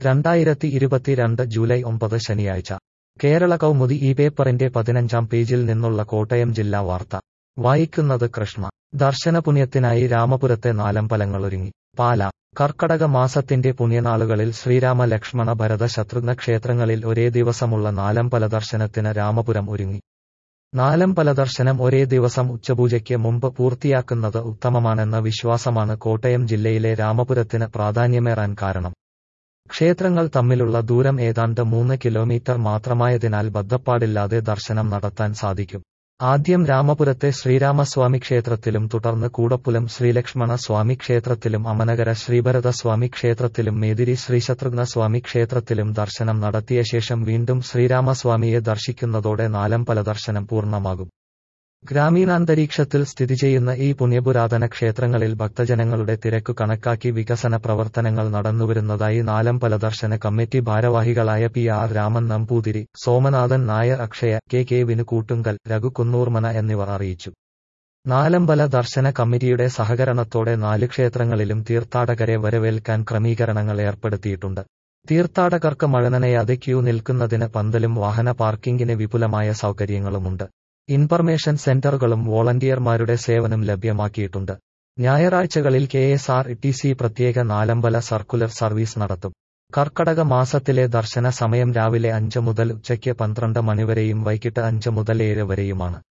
രണ്ടായിരത്തി ഇരുപത്തിരണ്ട് ജൂലൈ ഒമ്പത് ശനിയാഴ്ച കേരള കൗമുദി ഈ പേപ്പറിന്റെ പതിനഞ്ചാം പേജിൽ നിന്നുള്ള കോട്ടയം ജില്ലാ വാർത്ത വായിക്കുന്നത് കൃഷ്ണ ദർശന പുണ്യത്തിനായി രാമപുരത്തെ നാലമ്പലങ്ങളൊരുങ്ങി പാല കർക്കടക മാസത്തിന്റെ പുണ്യനാളുകളിൽ ശ്രീരാമ ലക്ഷ്മണ ഭരത ശത്രുഘ്ന ക്ഷേത്രങ്ങളിൽ ഒരേ ദിവസമുള്ള നാലമ്പല ദർശനത്തിന് രാമപുരം ഒരുങ്ങി നാലമ്പല ദർശനം ഒരേ ദിവസം ഉച്ചപൂജയ്ക്ക് മുമ്പ് പൂർത്തിയാക്കുന്നത് ഉത്തമമാണെന്ന വിശ്വാസമാണ് കോട്ടയം ജില്ലയിലെ രാമപുരത്തിന് പ്രാധാന്യമേറാൻ കാരണം ക്ഷേത്രങ്ങൾ തമ്മിലുള്ള ദൂരം ഏതാണ്ട് മൂന്ന് കിലോമീറ്റർ മാത്രമായതിനാൽ ബദ്ധപ്പാടില്ലാതെ ദർശനം നടത്താൻ സാധിക്കും ആദ്യം രാമപുരത്തെ ശ്രീരാമസ്വാമി ക്ഷേത്രത്തിലും തുടർന്ന് കൂടപ്പുലം ശ്രീലക്ഷ്മണ സ്വാമി ക്ഷേത്രത്തിലും അമനകര ശ്രീഭരത സ്വാമി ക്ഷേത്രത്തിലും മേതിരി ശ്രീശത്രുഘ്ന സ്വാമി ക്ഷേത്രത്തിലും ദർശനം നടത്തിയ ശേഷം വീണ്ടും ശ്രീരാമസ്വാമിയെ ദർശിക്കുന്നതോടെ നാലമ്പല ദർശനം പൂർണ്ണമാകും ഗ്രാമീണാന്തരീക്ഷത്തിൽ സ്ഥിതി ചെയ്യുന്ന ഈ പുണ്യപുരാതന ക്ഷേത്രങ്ങളിൽ ഭക്തജനങ്ങളുടെ തിരക്കു കണക്കാക്കി വികസന പ്രവർത്തനങ്ങൾ നടന്നുവരുന്നതായി നാലമ്പല ദർശന കമ്മിറ്റി ഭാരവാഹികളായ P R Raman Namboothiri Somanathan Nair Akshaya K K Vinukoottungal Raghu Kunnoormana എന്നിവർ അറിയിച്ചു നാലമ്പല ദർശന കമ്മിറ്റിയുടെ സഹകരണത്തോടെ നാല് ക്ഷേത്രങ്ങളിലും തീർത്ഥാടകരെ വരവേൽക്കാൻ ക്രമീകരണങ്ങൾ ഏർപ്പെടുത്തിയിട്ടുണ്ട് തീർത്ഥാടകർക്ക് മഴനനയാതെ ക്യൂ നിൽക്കുന്നതിന് പന്തലും വാഹന പാർക്കിംഗിന് വിപുലമായ സൗകര്യങ്ങളുമുണ്ട് ഇൻഫർമേഷൻ സെന്ററുകളും വോളണ്ടിയർമാരുടെ സേവനം ലഭ്യമാക്കിയിട്ടുണ്ട് ഞായറാഴ്ചകളിൽ K S R T C പ്രത്യേക നാലമ്പല സർക്കുലർ സർവീസ് നടത്തും കർക്കടക മാസത്തിലെ ദർശന സമയം രാവിലെ അഞ്ച് മുതൽ ഉച്ചയ്ക്ക് പന്ത്രണ്ട് മണിവരെയും വൈകിട്ട് അഞ്ച് മുതൽ ഏഴ് വരെയുമാണ്